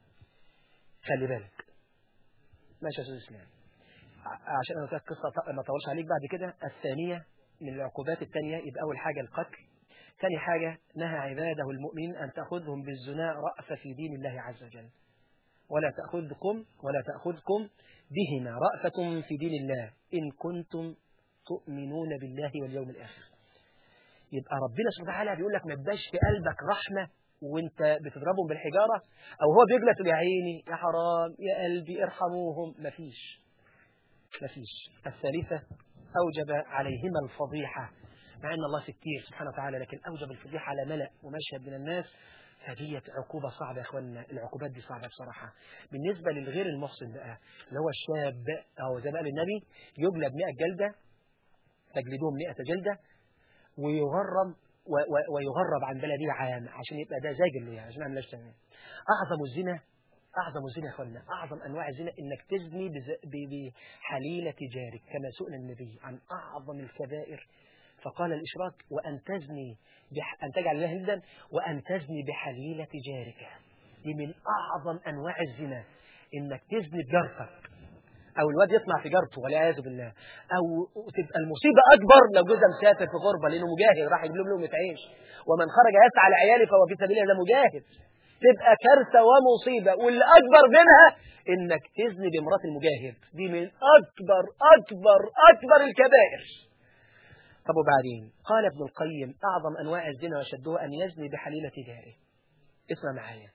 خلي بالك ماشي يا أستاذ إسلام عشان أنا قلت قصة ما طولش عليك بعد كده الثانية من العقوبات الثانية يبقى أول حاجة القتل ثاني حاجة نهى عباده المؤمنين أن تأخذهم بالزنا رأفة في دين الله عز وجل ولا تأخذكم ولا تأخذكم بهما رأفة في دين الله إن كنتم تؤمنون بالله واليوم الآخر يبقى ربنا سبحانه وتعالى بيقول لك ما تبقاش في قلبك رحمة وانت بتضربهم بالحجارة او هو بيجلس يا عيني يا حرام يا قلبي ارحموهم مفيش مفيش الثالثة أوجب عليهما الفضيحة مع أن الله ستير سبحانه وتعالى لكن أوجب الفضيحة على ملأ ومشهد من الناس فديت عقوبة صعبة يا أخوانا العقوبات دي صعبة بصراحة بالنسبة للغير المحسن بقى اللي هو الشاب أو زي ما قال النبي يجلد 100 جلدة تجلدوهم 100 جلدة ويغرم ويغرب عن بلده عام عشان يبقى ده زاجل له يعني عشان ما عملاش تمام أعظم الزنا أعظم الزنا يا أخوانا أعظم أنواع الزنا إنك تزني بحليلة جارك كما سئل النبي عن أعظم الكبائر فقال الإشراك وأن تزني بح... أن تجعل الله ندا وأن تزني بحليلة جارك دي من أعظم أنواع الزنا إنك تزني بجارتك أو الواد يطمع في جارته والعياذ بالله أو تبقى المصيبة أكبر لو جوزها مسافر في غربة لأنه مجاهد راح يجيب لهم لقمة عيش ومن خرج يسعى لعياله فهو في سبيل الله مجاهد تبقى كارثة ومصيبة والأكبر منها إنك تزني بامرأة المجاهد دي من أكبر أكبر أكبر الكبائر طب وبعدين قال ابن القيم أعظم أنواع الزنا وشدها أن يزني بحليلة جاره اسمع معايا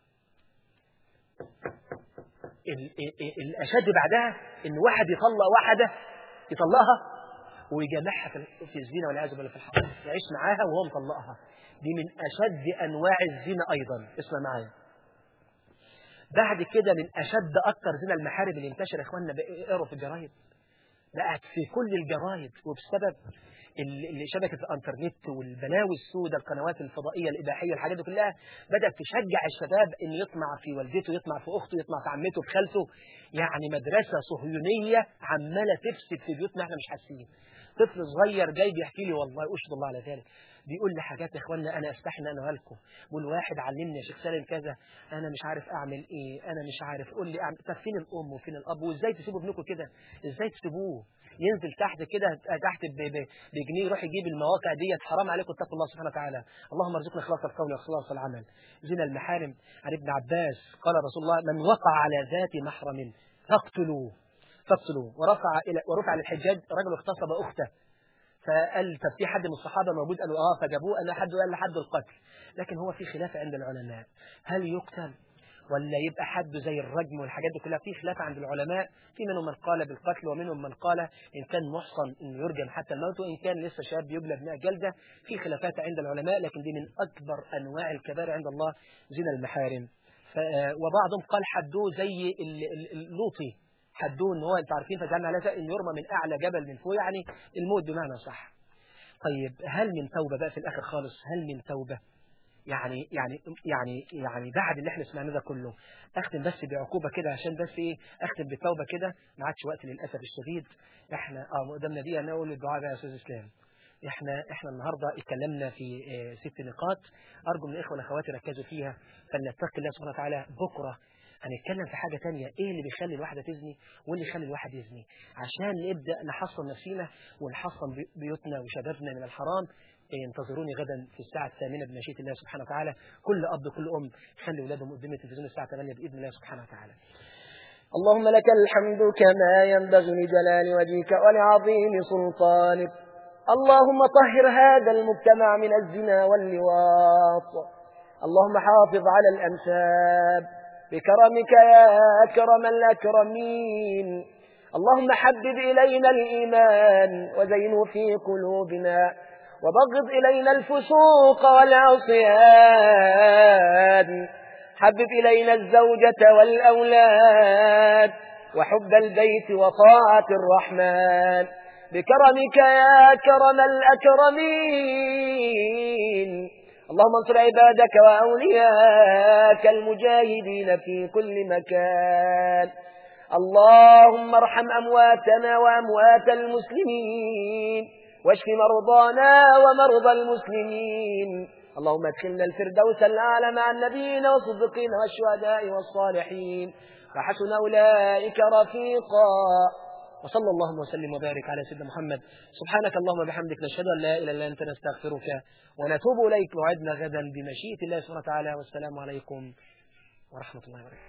الأشد بعدها إن واحد يطلق واحدة يطلقها ويجمعها في الزنا والعياذ بالله في الحرام يعيش معاها وهو مطلقها دي من أشد أنواع الزنا أيضا اسمع معايا بعد كده من أشد أكثر زنا المحارم اللي انتشر يا إخواننا اقروا في الجرايد بقت في كل الجرايد وبسبب شبكة الانترنت والبلاوي السوداء القنوات الفضائية الإباحية الحاجات دي كلها بدأت تشجع الشباب إن يطمع في والدته يطمع في أخته يطمع في عمته في خالته يعني مدرسة صهيونية عمالة تفسد في بيوتنا احنا مش حاسين طفل صغير جاي بيحكي لي والله أشهد الله على ذلك بيقول لي حاجات يا اخوانا انا استحي ان انا لكم بقول واحد علمني يا شيخ سالم كذا انا مش عارف اعمل ايه انا مش عارف قول لي اعمل طب فين الام وفين الاب وازاي تسيبوا ابنكم كده ازاي تسيبوه ينزل تحت كده تحت بجنيه يروح يجيب المواقع ديت حرام عليكم اتقوا الله سبحانه وتعالى اللهم ارزقنا اخلاص القول واخلاص العمل زنا المحارم عن ابن عباس قال رسول الله من وقع على ذات محرم فاقتلوه فاقتلوه ورفع الى ورفع للحجاج رجل اغتصب اخته فقال طب في حد من الصحابه موجود قالوا اه فجابوه قال حد قال لحد القتل لكن هو في خلاف عند العلماء هل يقتل ولا يبقى حد زي الرجم والحاجات دي كلها في خلاف عند العلماء في منهم من قال بالقتل ومنهم من قال إن كان محصن إنه يرجم حتى الموت وإن كان لسه شاب يجلد 100 جلدة في خلافات عند العلماء لكن دي من أكبر أنواع الكبائر عند الله زنا المحارم وبعضهم قال حدوه زي اللوطي حدوه ان هو انتوا عارفين فجعلنا على ان يرمى من اعلى جبل من فوق يعني الموت بمعنى صح طيب هل من توبه بقى في الاخر خالص هل من توبه يعني يعني يعني يعني بعد اللي احنا سمعناه ده كله اختم بس بعقوبه كده عشان بس ايه اختم بتوبه كده ما عادش وقت للاسف الشديد احنا اه قدامنا دي انا اقول الدعاء بقى يا استاذ اسلام احنا احنا النهارده اتكلمنا في اه ست نقاط ارجو من الاخوه والاخوات يركزوا فيها فلنتقي الله سبحانه وتعالى بكره هنتكلم في حاجة تانية ايه اللي بيخلي الواحدة تزني واللي يخلي الواحد يزني عشان نبدأ نحصن نفسينا ونحصن بيوتنا وشبابنا من الحرام انتظروني غدا في الساعة الثامنة بمشيئة الله سبحانه وتعالى كل أب كل أم خلي أولادهم قدام التلفزيون الساعة 8 بإذن الله سبحانه وتعالى اللهم لك الحمد كما ينبغي لجلال وجهك ولعظيم سلطانك اللهم طهر هذا المجتمع من الزنا واللواط اللهم حافظ على الأنساب بكرمك يا أكرم الأكرمين اللهم حبب إلينا الإيمان وزينه في قلوبنا وبغض إلينا الفسوق والعصيان حبب إلينا الزوجة والأولاد وحب البيت وطاعة الرحمن بكرمك يا كرم الأكرمين اللهم انصر عبادك وأولياك المجاهدين في كل مكان اللهم ارحم أمواتنا وأموات المسلمين واشف مرضانا ومرضى المسلمين اللهم ادخلنا الفردوس الأعلى مع النبيين والصديقين والشهداء والصالحين وحسن أولئك رفيقا وصلى الله وسلم وبارك على سيدنا محمد سبحانك اللهم وبحمدك نشهد أن لا إله إلا أنت نستغفرك ونتوب إليك موعدنا غدا بمشيئة الله سبحانه وتعالى والسلام عليكم ورحمة الله وبركاته